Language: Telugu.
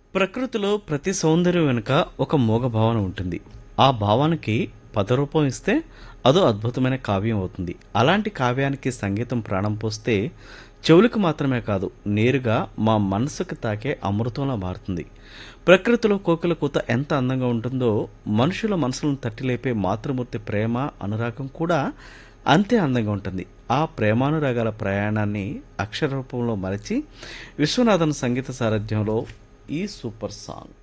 ప్రకృతిలో ప్రతి సౌందర్యం వెనుక ఒక మూగ భావన ఉంటుంది ఆ భావానికి పదరూపం ఇస్తే అదో అద్భుతమైన కావ్యం అవుతుంది అలాంటి కావ్యానికి సంగీతం ప్రాణం పోస్తే చెవులకు మాత్రమే కాదు నేరుగా మా మనసుకు తాకే అమృతంలా మారుతుంది ప్రకృతిలో కోకిల కూత ఎంత అందంగా ఉంటుందో మనుషుల మనసులను తట్టిలేపే మాతృమూర్తి ప్రేమ అనురాగం కూడా అంతే అందంగా ఉంటుంది ఆ ప్రేమానురాగాల ప్రయాణాన్ని అక్షర రూపంలో మరచి విశ్వనాథన్ సంగీత సారథ్యంలో ఈ సూపర్ సాంగ్